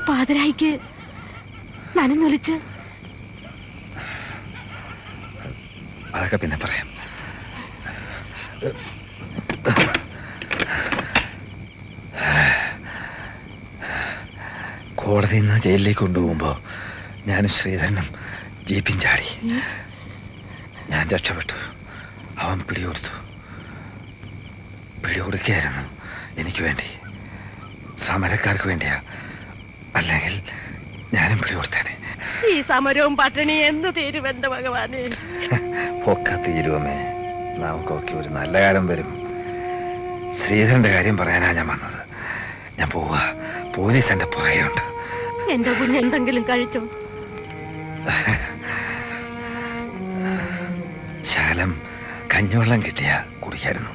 പാതിരായിക്ക് നനഞ്ഞൊലിച്ച് അതൊക്കെ പിന്നെ പറയാം കോടതിയിൽ നിന്ന് ജയിലിലേക്ക് കൊണ്ടുപോകുമ്പോൾ ഞാനും ശ്രീധരനും ജീപ്പിൻ ചാടി ഞാൻ രക്ഷപ്പെട്ടു അവൻ പിടികൊടുത്തു പിടികൊടുക്കുകയായിരുന്നു എനിക്ക് വേണ്ടി സമരക്കാർക്ക് വേണ്ടിയാ അല്ലെങ്കിൽ ഞാനും പിടികൊടുത്തേനെ ഈ സമരവും പട്ടിണി എന്ന് തീരുമെന്റെ ഭഗവാനെ ഒക്കെ തീരുവമേ നമുക്കൊക്കെ ഒരു നല്ല കാലം വരും ശ്രീധരന്റെ കാര്യം പറയാനാ ഞാൻ വന്നത് ഞാൻ പോവുക പോലീസ് എന്റെ പുറകെയുണ്ട് എന്റെ കുഞ്ഞ് എന്തെങ്കിലും കഴിച്ചോ ശാലം കഞ്ഞിവെള്ളം കിട്ടിയ കുടിക്കായിരുന്നു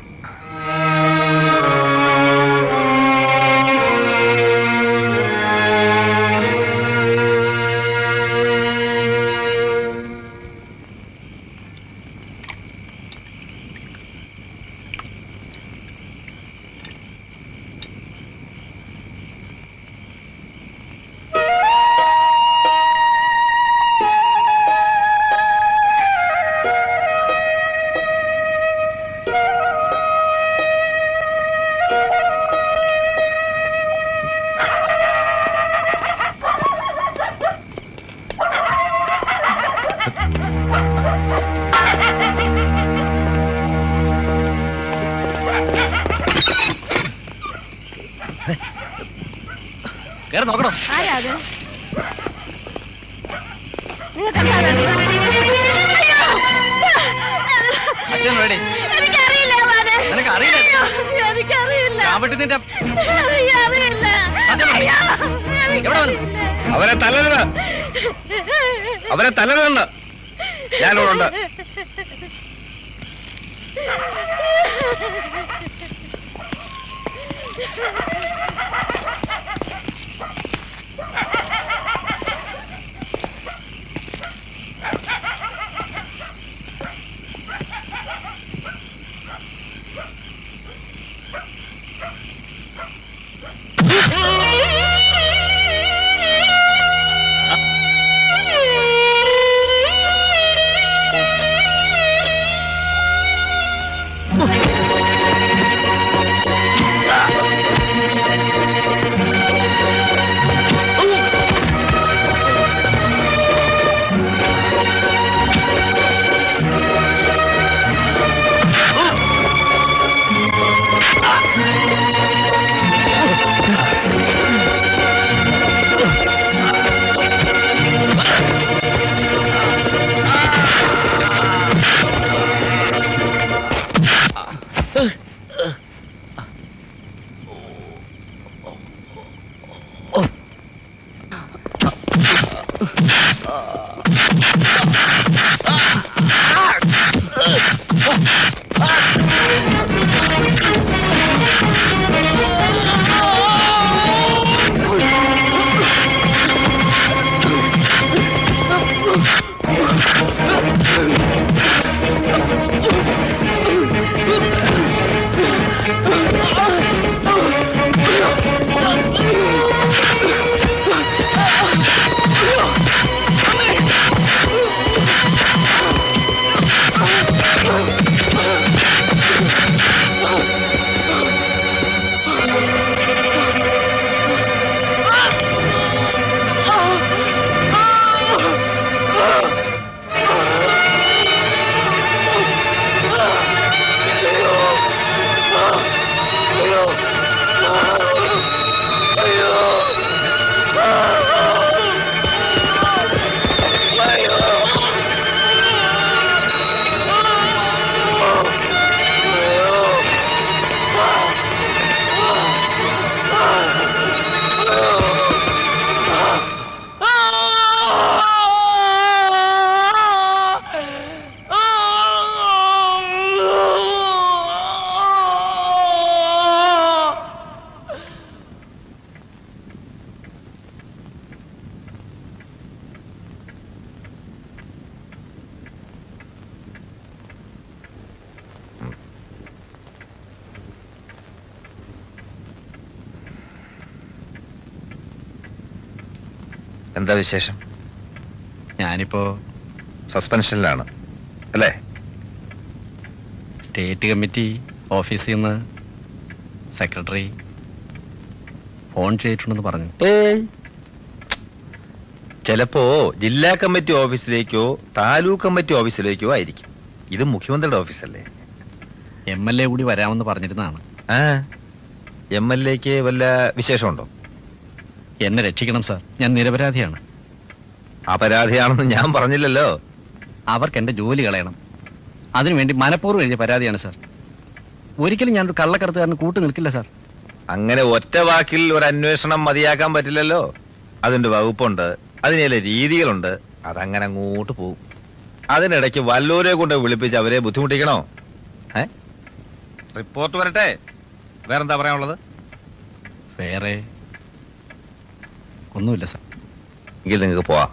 കേറി നോക്കണോ ആരാ അത് നിങ്ങൾക്ക് എന്താ വേണ്ടത്? അയ്യോ! അച്ഛൻ റെഡി എനിക്കറിയില്ല മോനെ. നിനക്ക് അറിയില്ല? അയ്യോ, എനിക്കറിയില്ല ചാവട്ടി നിന്റെ അയ്യോ, അറിയില്ല സത്യം പറ. അയ്യോ, എവിടെ വന്നു? അവരെ തല്ലരുത് അവരെ തല്ലരുതെന്ന് ഞാനിവിടെ ഉണ്ട് എന്താ വിശേഷം ഞാനിപ്പോ സസ്പെൻഷനിലാണ് അല്ലേ സ്റ്റേറ്റ് കമ്മിറ്റി ഓഫീസിൽ നിന്ന് സെക്രട്ടറി ഫോൺ ചെയ്തിട്ടുണ്ടെന്ന് പറഞ്ഞു ഏയ് ചിലപ്പോ ജില്ലാ കമ്മിറ്റി ഓഫീസിലേക്കോ താലൂക്ക് കമ്മിറ്റി ഓഫീസിലേക്കോ ആയിരിക്കും ഇത് മുഖ്യമന്ത്രിയുടെ ഓഫീസല്ലേ എം എൽ എ കൂടി വരാമെന്ന് പറഞ്ഞിരുന്നതാണ് ആ എം എൽ എക്ക് വല്ല വിശേഷമുണ്ടോ എന്നെ രക്ഷിക്കണം സാർ ഞാൻ നിരപരാധിയാണ് അപരാധിയാണെന്ന് ഞാൻ പറഞ്ഞില്ലല്ലോ അവർക്ക് എൻ്റെ ജോലി കളയണം അതിനുവേണ്ടി മനഃപൂർവ്വം എഴുതിയ പരാതിയാണ് സാർ ഒരിക്കലും ഞാനൊരു കള്ളക്കടത്തുകാരന് കൂട്ടു നിൽക്കില്ല സാർ അങ്ങനെ ഒറ്റ വാക്കിൽ ഒരു അന്വേഷണം മതിയാക്കാൻ പറ്റില്ലല്ലോ അതിന്റെ വകുപ്പുണ്ട് അതിന് ചില രീതികളുണ്ട് അതങ്ങനെ അങ്ങോട്ട് പോകും അതിനിടയ്ക്ക് വല്ലൂരെ കൊണ്ട് വിളിപ്പിച്ച് അവരെ ബുദ്ധിമുട്ടിക്കണോ ഏ റിപ്പോർട്ട് വരട്ടെ വേറെന്താ പറയാനുള്ളത് വേറെ ഒന്നുമില്ല സാർ എങ്കിൽ നിങ്ങൾക്ക് പോവാം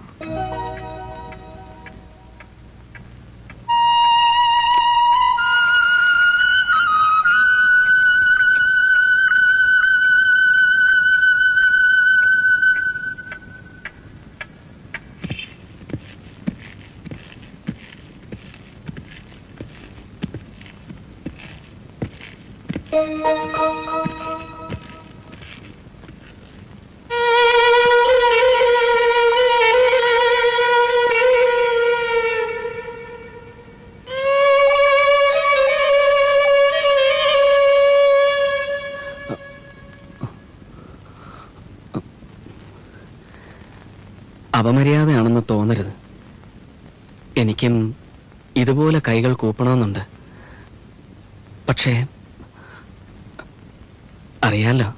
അപമര്യാദയാണെന്ന് തോന്നരുത് എനിക്കും ഇതുപോലെ കൈകൾ കൂപ്പണമെന്നുണ്ട് പക്ഷേ അറിയാലോ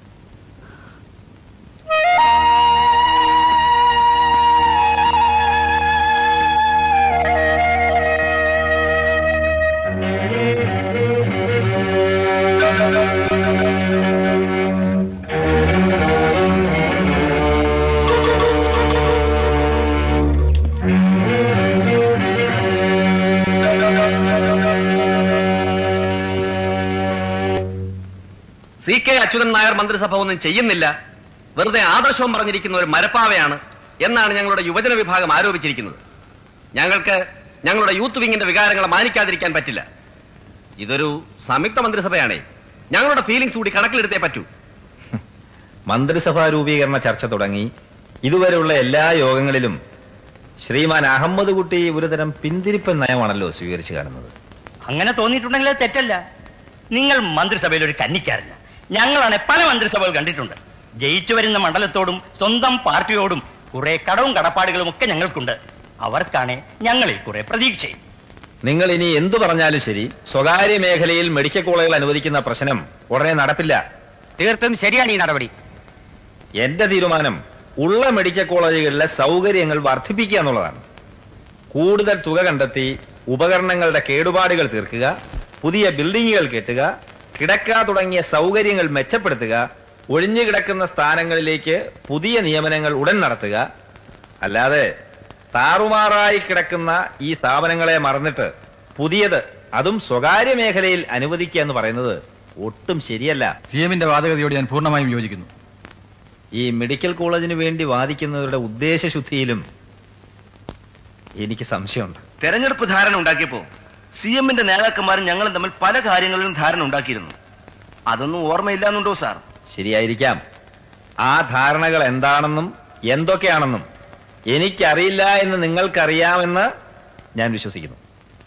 സി കെ അച്യുതൻ നായർ മന്ത്രിസഭ ഒന്നും ചെയ്യുന്നില്ല വെറുതെ ആദർശവും പറഞ്ഞിരിക്കുന്ന ഒരു മരപ്പാവയാണ് എന്നാണ് ഞങ്ങളുടെ യുവജന വിഭാഗം ആരോപിച്ചിരിക്കുന്നത് ഞങ്ങൾക്ക് ഞങ്ങളുടെ യൂത്ത് വിങ്ങിന്റെ വികാരങ്ങളെ മാനിക്കാതിരിക്കാൻ പറ്റില്ല ഇതൊരു സംയുക്ത മന്ത്രിസഭയാണേ ഞങ്ങളുടെ ഫീലിംഗ്സ് കൂടി കണക്കിലെടുത്തേ പറ്റൂ മന്ത്രിസഭാ രൂപീകരണ ചർച്ച തുടങ്ങി ഇതുവരെയുള്ള എല്ലാ യോഗങ്ങളിലും ശ്രീമാൻ അഹമ്മദ് കുട്ടി ഒരുതരം പിന്തിരിപ്പൻ നയമാണല്ലോ സ്വീകരിച്ചു കാണുന്നത് അങ്ങനെ തോന്നിയിട്ടുണ്ടെങ്കിൽ അത് തെറ്റല്ല നിങ്ങൾ മന്ത്രിസഭയിൽ ഒരു കന്നിക്കാരല്ല ഞങ്ങളാണ് പല മന്ത്രിസഭകൾ കണ്ടിട്ടുണ്ട് ജയിച്ചു വരുന്ന മണ്ഡലത്തോടും സ്വന്തം പാർട്ടിയോടും കുറെ കടവും കടപ്പാടുകളും ഒക്കെ ഞങ്ങൾക്കുണ്ട് അവർക്കാണ് ഞങ്ങളിൽ കുറെ പ്രതീക്ഷയും നിങ്ങൾ ഇനി എന്തു പറഞ്ഞാലും ശരി സ്വകാര്യ മേഖലയിൽ മെഡിക്കൽ കോളേജുകൾ അനുവദിക്കുന്ന പ്രശ്നം ഉടനെ നടപ്പില്ല തീർത്തും ശരിയാണ് ഈ നടപടി എന്റെ തീരുമാനം ഉള്ള മെഡിക്കൽ കോളേജുകളിലെ സൗകര്യങ്ങൾ വർദ്ധിപ്പിക്കുക എന്നുള്ളതാണ് കൂടുതൽ തുക കണ്ടെത്തി ഉപകരണങ്ങളുടെ കേടുപാടുകൾ തീർക്കുക പുതിയ ബിൽഡിങ്ങുകൾ കെട്ടുക കിടക്ക തുടങ്ങിയ സൗകര്യങ്ങൾ മെച്ചപ്പെടുത്തുക ഒഴിഞ്ഞു കിടക്കുന്ന സ്ഥാനങ്ങളിലേക്ക് പുതിയ നിയമനങ്ങൾ ഉടൻ നടത്തുക അല്ലാതെ താറുമാറായി കിടക്കുന്ന ഈ സ്ഥാപനങ്ങളെ മറന്നിട്ട് പുതിയത് അതും സ്വകാര്യ മേഖലയിൽ അനുവദിക്കുക എന്ന് പറയുന്നത് ഒട്ടും ശരിയല്ല സി എമ്മിന്റെ വാദഗതിയോട് ഞാൻ പൂർണ്ണമായും യോജിക്കുന്നു ഈ മെഡിക്കൽ കോളേജിന് വേണ്ടി വാദിക്കുന്നവരുടെ ഉദ്ദേശശുദ്ധിയിലും എനിക്ക് സംശയമുണ്ട് തെരഞ്ഞെടുപ്പ് ധാരണ ഉണ്ടാക്കിയപ്പോ സി എമ്മിന്റെ നേതാക്കന്മാരും ഞങ്ങളും തമ്മിൽ പല കാര്യങ്ങളിലും ധാരണ ഉണ്ടാക്കിയിരുന്നു അതൊന്നും ഓർമ്മയില്ലാന്നുണ്ടോ സാർ ശരിയായിരിക്കാം ആ ധാരണകൾ എന്താണെന്നും എന്തൊക്കെയാണെന്നും എനിക്കറിയില്ല എന്ന് നിങ്ങൾക്കറിയാമെന്ന് ഞാൻ വിശ്വസിക്കുന്നു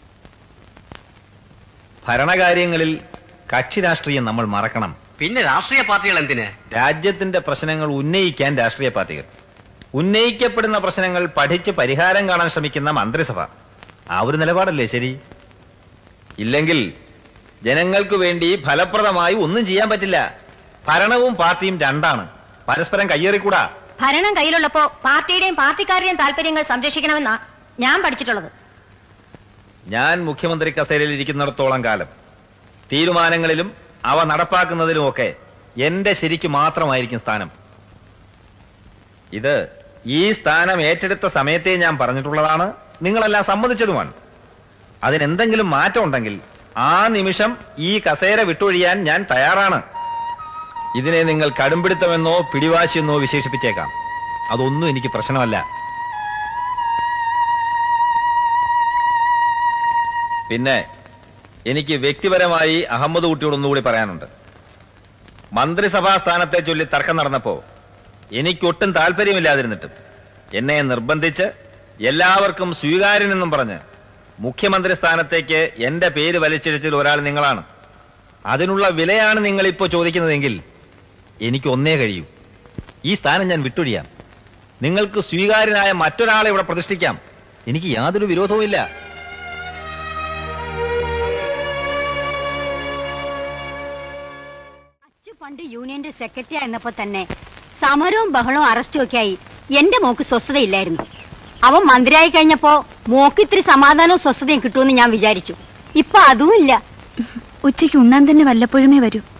ഭരണകാര്യങ്ങളിൽ കക്ഷി രാഷ്ട്രീയം നമ്മൾ മറക്കണം പിന്നെ രാഷ്ട്രീയ പാർട്ടികൾ എന്തിന് രാജ്യത്തിന്റെ പ്രശ്നങ്ങൾ ഉന്നയിക്കാൻ രാഷ്ട്രീയ പാർട്ടികൾ ഉന്നയിക്കപ്പെടുന്ന പ്രശ്നങ്ങൾ പഠിച്ച് പരിഹാരം കാണാൻ ശ്രമിക്കുന്ന മന്ത്രിസഭ ആ ഒരു നിലപാടല്ലേ ശരി ഇല്ലെങ്കിൽ ജനങ്ങൾക്ക് വേണ്ടി ഫലപ്രദമായി ഒന്നും ചെയ്യാൻ പറ്റില്ല ഭരണവും പാർട്ടിയും രണ്ടാണ് പരസ്പരം കയ്യേറിക്കൂടാ ഭരണം കയ്യിലുള്ളപ്പോ പാർട്ടിയുടെയും പാർട്ടിക്കാരുടെയും താല്പര്യങ്ങൾ സംരക്ഷിക്കണമെന്നാ ഞാൻ പഠിച്ചിട്ടുള്ളത് ഞാൻ മുഖ്യമന്ത്രി കസേരയിൽ ഇരിക്കുന്നിടത്തോളം കാലം തീരുമാനങ്ങളിലും അവ നടപ്പാക്കുന്നതിലുമൊക്കെ എന്റെ ശരിക്ക് മാത്രമായിരിക്കും സ്ഥാനം ഇത് ഈ സ്ഥാനം ഏറ്റെടുത്ത സമയത്തെ ഞാൻ പറഞ്ഞിട്ടുള്ളതാണ് നിങ്ങളെല്ലാം സമ്മതിച്ചതുമാണ് അതിനെന്തെങ്കിലും മാറ്റം ഉണ്ടെങ്കിൽ ആ നിമിഷം ഈ കസേര വിട്ടൊഴിയാൻ ഞാൻ തയ്യാറാണ് ഇതിനെ നിങ്ങൾ കടുംപിടുത്തമെന്നോ പിടിവാശിയെന്നോ വിശേഷിപ്പിച്ചേക്കാം അതൊന്നും എനിക്ക് പ്രശ്നമല്ല പിന്നെ എനിക്ക് വ്യക്തിപരമായി അഹമ്മദ് കുട്ടിയോട് ഒന്നുകൂടി പറയാനുണ്ട് മന്ത്രിസഭാ സ്ഥാനത്തെ ചൊല്ലി തർക്കം നടന്നപ്പോ എനിക്കൊട്ടും താല്പര്യമില്ലാതിരുന്നിട്ടും എന്നെ നിർബന്ധിച്ച് എല്ലാവർക്കും സ്വീകാര്യനെന്നും പറഞ്ഞ് മുഖ്യമന്ത്രി സ്ഥാനത്തേക്ക് എന്റെ പേര് വലിച്ചിഴച്ചതിൽ ഒരാൾ നിങ്ങളാണ് അതിനുള്ള വിലയാണ് നിങ്ങൾ ഇപ്പോൾ ചോദിക്കുന്നതെങ്കിൽ എനിക്ക് ഒന്നേ കഴിയൂ ഈ സ്ഥാനം ഞാൻ വിട്ടൊഴിയാം നിങ്ങൾക്ക് സ്വീകാര്യനായ മറ്റൊരാളെ ഇവിടെ പ്രതിഷ്ഠിക്കാം എനിക്ക് യാതൊരു വിരോധവും ഇല്ല അച്ചു പണ്ട് യൂണിയന്റെ സെക്രട്ടറി ആയിരുന്നപ്പോ തന്നെ സമരവും ബഹളവും അറസ്റ്റും ഒക്കെ ആയി എന്റെ മോക്ക് സ്വസ്ഥതയില്ലായിരുന്നു അവൻ മന്ത്രിയായി കഴിഞ്ഞപ്പോ മോക്ക് ഇത്തിരി സമാധാനവും സ്വസ്ഥതയും കിട്ടുമെന്ന് ഞാൻ വിചാരിച്ചു ഇപ്പൊ അതും ഇല്ല ഉച്ചയ്ക്ക് ഉണ്ണാൻ തന്നെ വല്ലപ്പോഴുമേ വരൂ